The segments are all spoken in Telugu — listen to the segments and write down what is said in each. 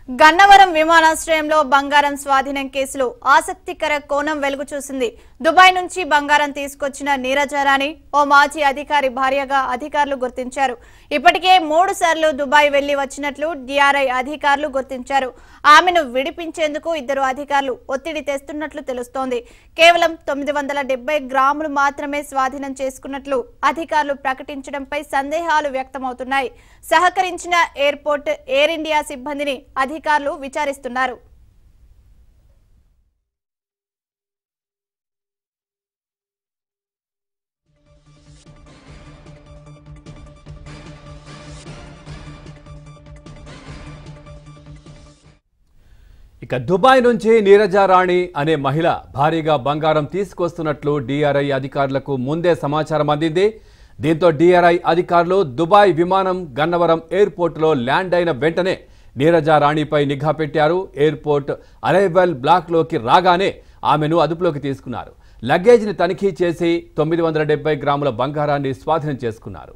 గన్నవరం విమానాశ్రయంలో బంగారం స్వాధీనం కేసులో ఆసక్తికర కోణం వెలుగు చూసింది దుబాయ్ నుంచి బంగారం తీసుకొచ్చిన నీరజారాణి ఓ మాజీ అధికారి భార్యగా అధికారులు గుర్తించారు ఇప్పటికే మూడు సార్లు దుబాయ్ వెళ్లి వచ్చినట్లు డిఆర్ఐ అధికారులు గుర్తించారు ఆమెను విడిపించేందుకు ఇద్దరు అధికారులు ఒత్తిడి తెస్తున్నట్లు తెలుస్తోంది కేవలం తొమ్మిది వందల డెబ్బై గ్రాములు మాత్రమే స్వాధీనం చేసుకున్నట్లు అధికారులు ప్రకటించడంపై సందేహాలు వ్యక్తమవుతున్నాయి సహకరించిన ఎయిర్పోర్ట్ ఎయిర్ ఇండియా సిబ్బందిని అధికారులు విచారిస్తున్నారు ఇక దుబాయ్ నుంచి నీరజారాణి అనే మహిళ భారీగా బంగారం తీసుకొస్తున్నట్లు డిఆర్ఐ అధికారులకు ముందే సమాచారం అందింది దీంతో డిఆర్ఐ అధికారులు దుబాయ్ విమానం గన్నవరం ఎయిర్పోర్టులో ల్యాండ్ అయిన వెంటనే నీరజారాణిపై నిఘా పెట్టారు ఎయిర్పోర్ట్ అరైవల్ బ్లాక్లోకి రాగానే ఆమెను అదుపులోకి తీసుకున్నారు లగేజ్ని తనిఖీ చేసి తొమ్మిది వందల డెబ్బై గ్రాముల బంగారాన్ని స్వాధీనం చేసుకున్నారు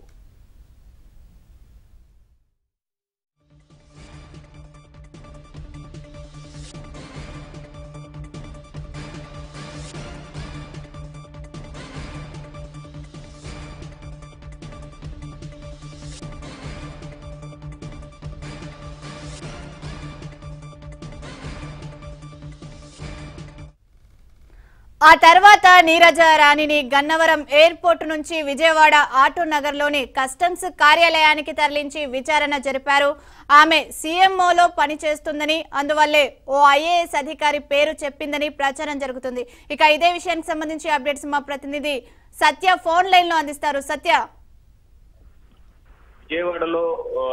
ఆ తర్వాత నీరజ రాణిని గన్నవరం ఎయిర్పోర్ట్ నుంచి విజయవాడ ఆటో నగర్లోని కస్టమ్స్ కార్యాలయానికి తరలించి విచారణ జరిపారు ఆమె సీఎంఓలో పనిచేస్తుందని అందువల్లే ఓ ఐఏఎస్ అధికారి పేరు చెప్పిందని ప్రచారం జరుగుతుంది ఇక ఇదే విషయానికి సంబంధించి అప్డేట్స్ మా ప్రతినిధి సత్య ఫోన్ లైన్ లో అందిస్తారు సత్య విజయవాడలో ఆ,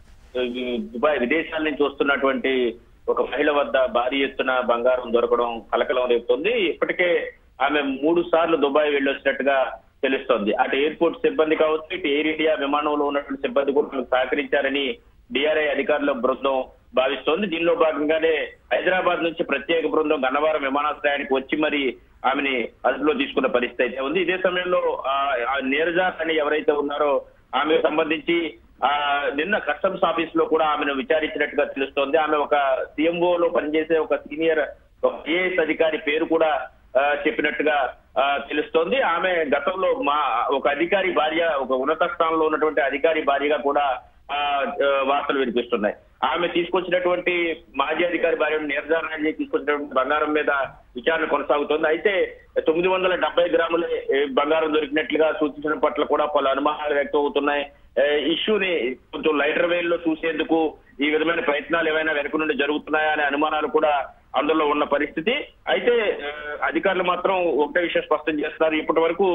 ఈ దుబాయ్ విదేశాల నుంచి వస్తున్నటువంటి ఒక మహిళ వద్ద భారీ ఎత్తున బంగారం దొరకడం కలకలం రేపుతుంది ఇప్పటికే ఆమె మూడు సార్లు దుబాయ్ వెళ్ళొచ్చినట్టుగా తెలుస్తోంది అటు ఎయిర్పోర్ట్ సిబ్బంది కావచ్చు ఇటు ఎయిర్ ఇండియా విమానంలో ఉన్నటువంటి సిబ్బంది కూడా ఆమెకు సహకరించారని డిఆర్ఐ అధికారుల బృందం భావిస్తోంది దీనిలో భాగంగానే హైదరాబాద్ నుంచి ప్రత్యేక బృందం గన్నవరం విమానాశ్రయానికి వచ్చి మరి ఆమెని అదుపులో తీసుకున్న పరిస్థితి అయితే ఉంది ఇదే సమయంలో ఆ, ఆ నీరజా అని ఎవరైతే ఉన్నారో ఆమెకు సంబంధించి ఆ నిన్న కస్టమ్స్ ఆఫీస్ లో కూడా ఆమెను విచారించినట్టుగా తెలుస్తోంది ఆమె ఒక సిఎంఓ లో పనిచేసే ఒక సీనియర్ ఒక ఐఏఎస్ అధికారి పేరు కూడా ఆ, చెప్పినట్టుగా ఆ, తెలుస్తోంది ఆమె గతంలో మా ఒక అధికారి భార్య ఒక ఉన్నత స్థానంలో ఉన్నటువంటి అధికారి భార్యగా కూడా ఆ, ఆ, వార్తలు వినిపిస్తున్నాయి ఆమె తీసుకొచ్చినటువంటి మాజీ అధికారి భార్య నిర్ధారణ తీసుకొచ్చినటువంటి బంగారం మీద విచారణ కొనసాగుతోంది అయితే తొమ్మిది వందల డెబ్బై గ్రాముల ఏ, బంగారం దొరికినట్లుగా సూచించడం పట్ల కూడా పలు అనుమానాలు వ్యక్తం అవుతున్నాయి ఏ, ఇష్యూని కొంచెం లైటర్ వేల్ లో చూసేందుకు ఈ విధమైన ప్రయత్నాలు ఏమైనా వెనుక నుండి జరుగుతున్నాయా అనే అనుమానాలు కూడా అందులో ఉన్న పరిస్థితి అయితే ఆ, అధికారులు మాత్రం ఒకటే విషయం స్పష్టం చేస్తున్నారు ఇప్పటి వరకు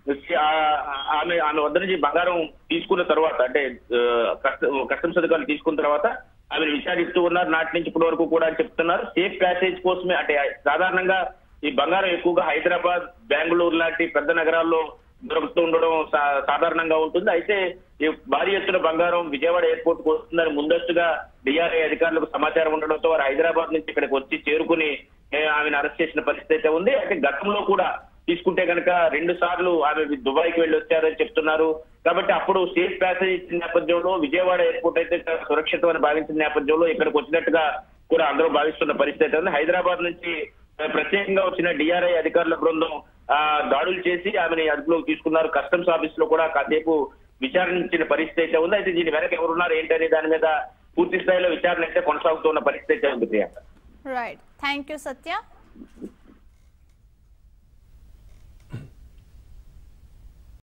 ఆ- ఆమె ఆమె వద్ద నుంచి బంగారం తీసుకున్న తర్వాత అంటే ఆ, కస్ట- కస్టమ్స్ అధికారులు తీసుకున్న తర్వాత ఆమెను విచారిస్తూ ఉన్నారు నాటి నుంచి ఇప్పటి వరకు కూడా అని చెప్తున్నారు సేఫ్ ప్యాసేజ్ కోసమే అంటే సాధారణంగా ఈ బంగారం ఎక్కువగా హైదరాబాద్ బెంగళూరు లాంటి పెద్ద నగరాల్లో దొరుకుతూ ఉండడం సా- సాధారణంగా ఉంటుంది అయితే ఈ భారీ ఎత్తున బంగారం విజయవాడ ఎయిర్పోర్ట్ కు వస్తుందని ముందస్తుగా డిఆర్ఐ అధికారులకు సమాచారం ఉండడంతో వారు హైదరాబాద్ నుంచి ఇక్కడికి వచ్చి చేరుకుని ఏ, ఆమెను అరెస్ట్ చేసిన పరిస్థితి అయితే ఉంది అయితే గతంలో కూడా తీసుకుంటే కనుక రెండు సార్లు ఆమె దుబాయ్కి వెళ్ళి వచ్చారని చెప్తున్నారు కాబట్టి అప్పుడు సేఫ్ ప్యాసేజ్ ఇచ్చిన నేపథ్యంలో విజయవాడ ఎయిర్పోర్ట్ అయితే చాలా సురక్షితమని భావించిన నేపథ్యంలో ఇక్కడికి వచ్చినట్టుగా కూడా అందరూ భావిస్తున్న పరిస్థితి అయితే ఉంది హైదరాబాద్ నుంచి ఆ, ప్రత్యేకంగా వచ్చిన డిఆర్ఐ అధికారుల బృందం ఆ దాడులు చేసి ఆమెని అదుపులోకి తీసుకున్నారు కస్టమ్స్ ఆఫీస్ లో కూడా కాసేపు విచారించిన పరిస్థితి అయితే ఉంది అయితే దీని వెనక ఎవరున్నారు ఏంటనే దాని మీద పూర్తి స్థాయిలో విచారణ అయితే కొనసాగుతున్న పరిస్థితి అయితే ఉంది Priyanka right thank you Satya